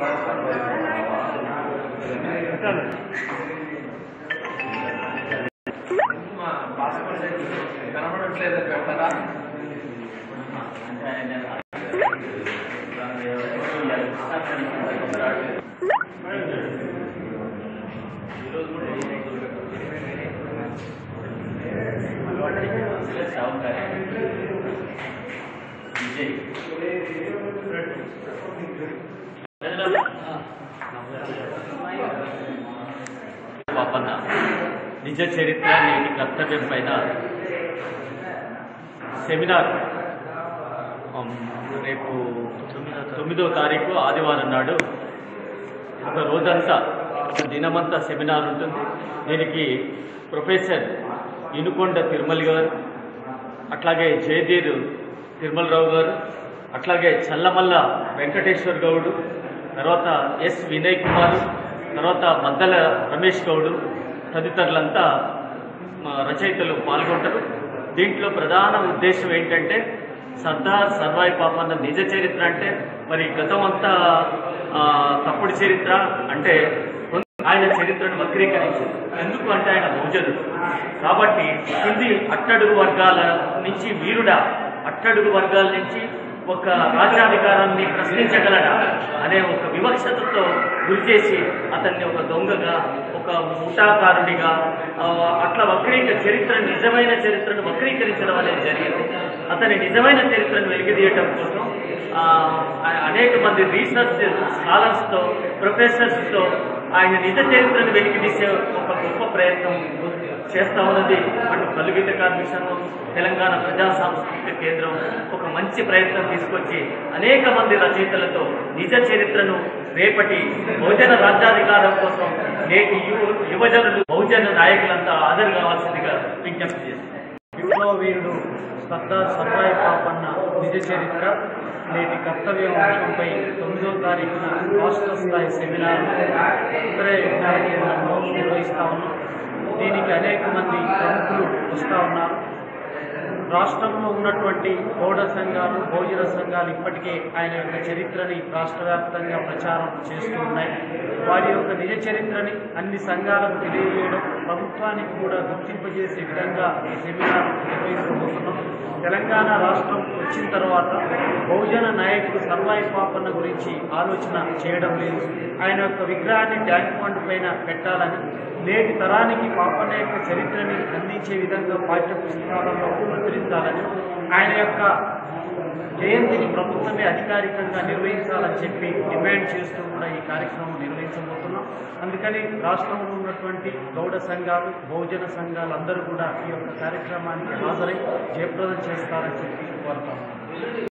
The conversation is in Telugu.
కనబడట్లేదు పెడతారా పాపన్న నిజ చరిత్ర నేటి కర్తవ్యం పైన సెమినార్ ఆమ్, రేపు తొమ్మిదో తారీఖు ఆదివారం నాడు ఒక రోజంతా ఒక దినమంతా సెమినార్ ఉంటుంది దీనికి ప్రొఫెసర్ ఇనుకొండ తిరుమల గారు అట్లాగే జయదీర్ తిరుమలరావు గారు అట్లాగే చల్లమల్ల వెంకటేశ్వర్ గౌడు తర్వాత ఎస్ వినయ్ కుమార్ తర్వాత మద్దల రమేష్ గౌడు తదితరులంతా మా రచయితలు పాల్గొంటారు దీంట్లో ప్రధాన ఉద్దేశం ఏంటంటే సర్దార్ సర్వాయి పాపన్న నిజ చరిత్ర అంటే మరి గతం అంతా ఆ, తప్పుడు చరిత్ర అంటే ఆయన చరిత్రను వక్రీకరించింది ఎందుకు అంటే ఆయన బహుజనుడు కాబట్టి కింది అట్టడుగు వర్గాల నుంచి వీరుడా అట్టడుగు వర్గాల నుంచి ఒక రాజ్యాధికారాన్ని ప్రశ్నించగలడా అనే ఒక వివక్షతతో గురి చేసి అతన్ని ఒక దొంగగా ఒక ముఠాకారుడిగా ఆ, అట్లా వక్రీక చరిత్ర నిజమైన చరిత్రను వక్రీకరించడం అనేది జరిగింది అతని నిజమైన చరిత్రను వెలికితీయటం కోసం ఆ, ఆ- అనేక మంది రీసెర్చ్ స్కాలర్స్తో ప్రొఫెసర్స్తో ఆయన నిజ చరిత్రను వెలికితీసే ఒక గొప్ప ప్రయత్నం చేస్తా ఉన్నది అటు కలుగిత మిషన్ తెలంగాణ ప్రజా సాంస్కృతిక కేంద్రం ఒక మంచి ప్రయత్నం తీసుకొచ్చి అనేక మంది రచయితలతో నిజ చరిత్రను రేపటి బహుజన రాజ్యాధికారం కోసం నేటి యువ యువజనులు బహుజన నాయకులంతా హాజరు కావాల్సిందిగా విజ్ఞప్తి చేస్తారు విప్లవ వీరుడు సర్దార్ సర్వాయి పాపన్న నిజ చరిత్ర నేటి కర్తవ్యం అంశంపై తొమ్మిదో తారీఖున రాష్ట్ర స్థాయి సెమినార్ ఉత్తరే విజ్ఞాన కేంద్రంలో నిర్వహిస్తా ఉన్నాం దీనికి అనేక మంది ప్రముఖులు వస్తూ ఉన్నారు రాష్ట్రంలో ఉన్నటువంటి పౌడ సంఘాలు భోజన సంఘాలు ఇప్పటికే ఆయన యొక్క చరిత్రని రాష్ట్ర వ్యాప్తంగా ప్రచారం చేస్తూ ఉన్నాయి వారి యొక్క నిజ చరిత్రని అన్ని సంఘాలకు తెలియజేయడం ప్రభుత్వానికి కూడా గుర్తింపజేసే విధంగా ఈ సెమినార్ నిర్వహించబోతున్నాం తెలంగాణ రాష్ట్రం వచ్చిన తర్వాత బహుజన నాయకుడు సర్వాయి పాపన్న గురించి ఆలోచన చేయడం లేదు ఆయన యొక్క విగ్రహాన్ని ట్యాంక్ ఫండ్ పైన పెట్టాలని నేటి తరానికి పాపన్న యొక్క చరిత్రని అందించే విధంగా పాఠ్య పుస్తకాలలో ముద్రించాలని ఆయన యొక్క జయంతిని ప్రభుత్వమే అధికారికంగా నిర్వహించాలని చెప్పి డిమాండ్ చేస్తూ కూడా ఈ కార్యక్రమం నిర్వహించబోతున్నాం అందుకని రాష్ట్రంలో ఉన్నటువంటి గౌడ సంఘాలు బహుజన సంఘాలు అందరూ కూడా ఈ యొక్క కార్యక్రమానికి హాజరై జయప్రదం చేస్తారని చెప్పి కోరుతాము